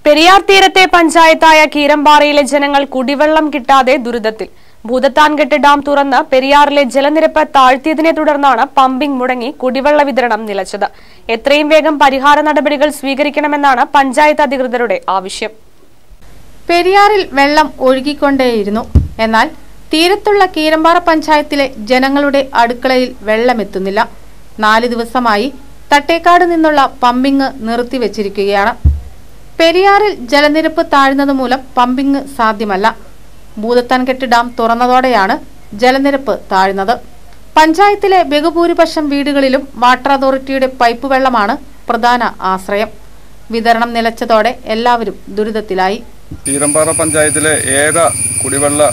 പെരിയാർ തീരത്തെ പഞ്ചായത്തായ കീരമ്പാറയിലെ ജനങ്ങൾ കുടിവെള്ളം കിട്ടാതെ ദുരിതത്തിൽ ഭൂതത്താൻകെട്ട് ഡാം തുറന്ന് പെരിയാറിലെ ജലനിരപ്പ് താഴ്ത്തിയതിനെ തുടർന്നാണ് പമ്പിംഗ് മുടങ്ങി കുടിവെള്ള വിതരണം നിലച്ചത് എത്രയും വേഗം പരിഹാര നടപടികൾ സ്വീകരിക്കണമെന്നാണ് പഞ്ചായത്ത് അധികൃതരുടെ ആവശ്യം പെരിയാറിൽ വെള്ളം ഒഴുകിക്കൊണ്ടേയിരുന്നു എന്നാൽ തീരത്തുള്ള കീരമ്പാറ പഞ്ചായത്തിലെ ജനങ്ങളുടെ അടുക്കളയിൽ വെള്ളമെത്തുന്നില്ല നാല് ദിവസമായി തട്ടേക്കാട് നിന്നുള്ള പമ്പിങ് നിർത്തിവെച്ചിരിക്കുകയാണ് പെരിയാറിൽ ജലനിരപ്പ് താഴ്ന്നത് മൂലം പമ്പിങ് സാധ്യമല്ല ഭൂതത്താൻകെട്ട് ഡാം തുറന്നതോടെയാണ് ജലനിരപ്പ് താഴ്ന്നത് പഞ്ചായത്തിലെ ബഹുഭൂരിപക്ഷം വീടുകളിലും വാട്ടർ അതോറിറ്റിയുടെ പൈപ്പ് വെള്ളമാണ് പ്രധാന ആശ്രയം വിതരണം നിലച്ചതോടെ എല്ലാവരും ദുരിതത്തിലായി തീരമ്പാറ പഞ്ചായത്തിലെ ഏക കുടിവെള്ള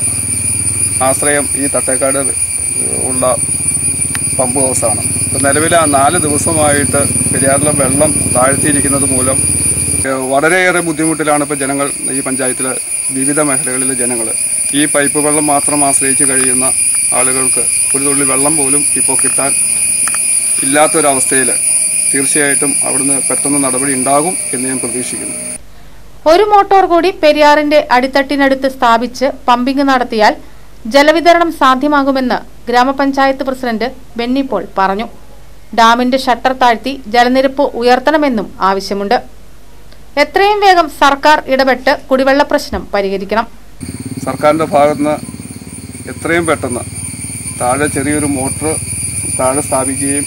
ആശ്രയം ഈ തട്ടേക്കാട് ഉള്ള പമ്പ് ഹൗസാണ് ഇപ്പം നിലവിൽ ആ നാല് ദിവസമായിട്ട് പെരിയാറിലെ വെള്ളം താഴ്ത്തിയിരിക്കുന്നത് മൂലം ഏഹ്, വളരെയേറെ ബുദ്ധിമുട്ടിലാണ് ഇപ്പോൾ ജനങ്ങൾ ഈ പഞ്ചായത്തിലെ വിവിധ മേഖലകളിലെ ജനങ്ങൾ ഈ പൈപ്പ് വെള്ളം മാത്രം ആശ്രയിച്ച് കഴിയുന്ന ആളുകൾക്ക് ഒരു തുള്ളി വെള്ളം പോലും ഇപ്പോൾ കിട്ടാൻ ഇല്ലാത്തൊരവസ്ഥയിൽ തീർച്ചയായിട്ടും അവിടുന്ന് പെട്ടെന്ന് നടപടി ഉണ്ടാകും എന്ന് ഞാൻ പ്രതീക്ഷിക്കുന്നു ഒരു മോട്ടോർ കൂടി പെരിയാറിന്റെ അടിത്തട്ടിനടുത്ത് സ്ഥാപിച്ച് പമ്പിംഗ് നടത്തിയാൽ ജലവിതരണം സാധ്യമാകുമെന്ന് ഗ്രാമപഞ്ചായത്ത് പ്രസിഡന്റ് ബെന്നി പോൾ പറഞ്ഞു ഡാമിന്റെ ഷട്ടർ താഴ്ത്തി ജലനിരപ്പ് ഉയർത്തണമെന്നും ആവശ്യമുണ്ട് എത്രയും വേഗം സർക്കാർ ഇടപെട്ട് കുടിവെള്ള പ്രശ്നം പരിഹരിക്കണം സർക്കാരിൻ്റെ ഭാഗത്തുനിന്ന് എത്രയും പെട്ടെന്ന് താഴെ ചെറിയൊരു മോട്ടർ താഴെ സ്ഥാപിക്കുകയും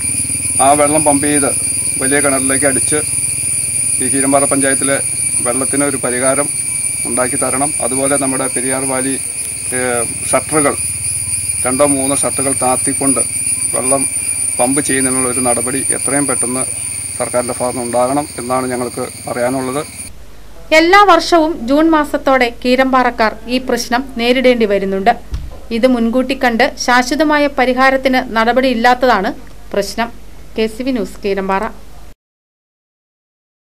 ആ വെള്ളം പമ്പ് ചെയ്ത് വലിയ കിണറിലേക്ക് അടിച്ച് ഈ കീരമ്പാറ പഞ്ചായത്തിലെ വെള്ളത്തിന് ഒരു പരിഹാരം ഉണ്ടാക്കി തരണം അതുപോലെ നമ്മുടെ പെരിയാർ വാലി ഏഹ്, ഷട്ടറുകൾ രണ്ടോ മൂന്നോ ഷട്ടറുകൾ താത്തിക്കൊണ്ട് വെള്ളം പമ്പ് ചെയ്യുന്നതിനുള്ള ഒരു നടപടി എത്രയും പെട്ടെന്ന് സർക്കാരിൻ്റെ ഭാഗത്തുനിന്ന് ഉണ്ടാകണം എന്നാണ് ഞങ്ങൾക്ക് പറയാനുള്ളത് എല്ലാ വർഷവും ജൂൺ മാസത്തോടെ കീരമ്പാറക്കാർ ഈ പ്രശ്നം നേരിടേണ്ടി വരുന്നുണ്ട് ഇത് മുൻകൂട്ടി കണ്ട് ശാശ്വതമായ പരിഹാരത്തിന് നടപടിയില്ലാത്തതാണ് പ്രശ്നം K C V news Keerampara